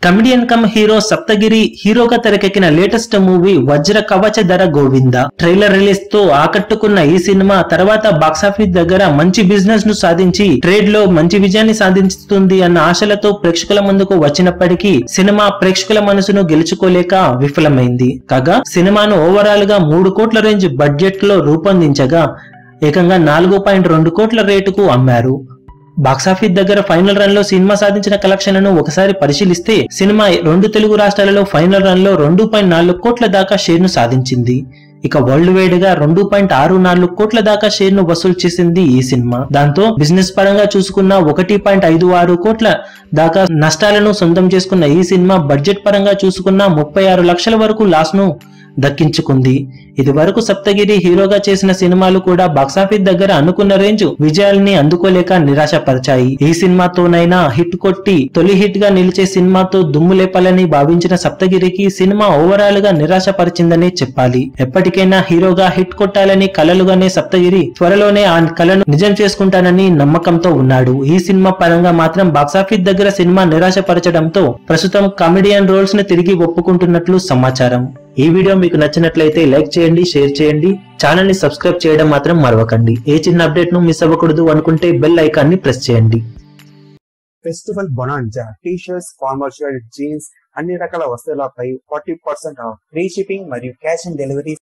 comedian come hero Saptagiri హీరోగా తెరకెక్కిన latest movie వజ్ర కవచ ధర గోవింద ట్రైలర్ రిలీజ్ తో ఆకట్టుకున్న ఈ సినిమా తర్వాత బాక్సాఫీస్ దగ్గర మంచి బిజినెస్ ను సాధించి ట్రేడ్ లో మంచి విజయాన్ని సాధించుతుంది అన్న ఆశలతో ప్రేక్షకుల ముందుకు వచ్చినప్పటికీ సినిమా ప్రేక్షకుల మనసును గెలుచుకోలేక విఫలమైంది కాగా సినిమాను ఓవరాల్ గా మూడు కోట్ల రేంజ్ బడ్జెట్ లో రూపొందించగా ఏకంగా నాలుగు పాయింట్ రెండు కోట్ల రేటుకు అమ్మారు బాక్సాఫీస్ దగ్గర ఫైనల్ రన్ లో సినిమా సాధించిన కలెక్షన్లను ఒకసారి పరిశీలిస్తే సినిమా రెండు తెలుగు రాష్ట్రాలలో ఫైనల్ రన్ లో రెండు పాయింట్ నాలుగు కోట్ల దాకా షేర్ ను సాధించింది ఇక వరల్డ్ వైడ్ గా రెండు పాయింట్ ఆరు నాలుగు కోట్ల దాకా షేర్ ను వసూలు చేసింది ఈ సినిమా దాంతో బిజినెస్ పరంగా చూసుకున్న ఒకటి పాయింట్ ఐదు ఆరు కోట్ల దాకా నష్టాలను సొంతం చేసుకున్న ఈ సినిమా బడ్జెట్ పరంగా చూసుకున్న ముప్పై ఆరు లక్షల వరకు లాస్ ను దక్కించుకుంది ఇది వరకు సప్తగిరి హీరోగా చేసిన సినిమాలు కూడా బాక్సాఫీస్ దగ్గర అనుకున్న రేంజ్ విజయాల్ని అందుకోలేక నిరాశపరిచాయి ఈ సినిమాతోనైనా హిట్ కొట్టి తొలి హిట్ గా నిలిచే సినిమాతో దుమ్ము లేపాలని భావించిన సప్తగిరికి సినిమా ఓవరాల్ గా నిరాశపరిచిందనే చెప్పాలి ఎప్పటికైనా హీరోగా హిట్ కొట్టాలని కలలుగానే సప్తగిరి త్వరలోనే ఆ కలను నిజం చేసుకుంటానని నమ్మకంతో ఉన్నాడు ఈ సినిమా పరంగా మాత్రం బాక్సాఫీస్ దగ్గర సినిమా నిరాశపరచడంతో ప్రస్తుతం కామెడియన్ రోల్స్ ని తిరిగి ఒప్పుకుంటున్నట్లు సమాచారం ఈ వీడియో మీకు నచ్చినట్లయితే లైక్ చేయండి షేర్ చేయండి ఛానల్ ని సబ్స్క్రైబ్ చేయడం మాత్రం మరవకండి ఏ చిన్న అప్డేట్ ను మిస్ అవ్వకూడదు అనుకుంటే బెల్ ఐకాన్ ని ప్రెస్ చేయండి festival bonanza T shirts formal shirt jeans అన్ని రకాల వస్తువులపై forty percent off free shipping మరియు cash on delivery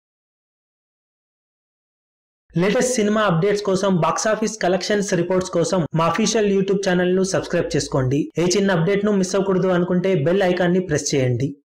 latest cinema updates కోసం బాక్సాఫీస్ కలెక్షన్స్ రిపోర్ట్స్ కోసం మా అఫీషియల్ యూట్యూబ్ ఛానల్ ను సబ్స్క్రైబ్ చేసుకోండి ఏ చిన్న అప్డేట్ ను మిస్ అవ్వకూడదు అనుకుంటే బెల్ ఐకాన్ ని ప్రెస్ చేయండి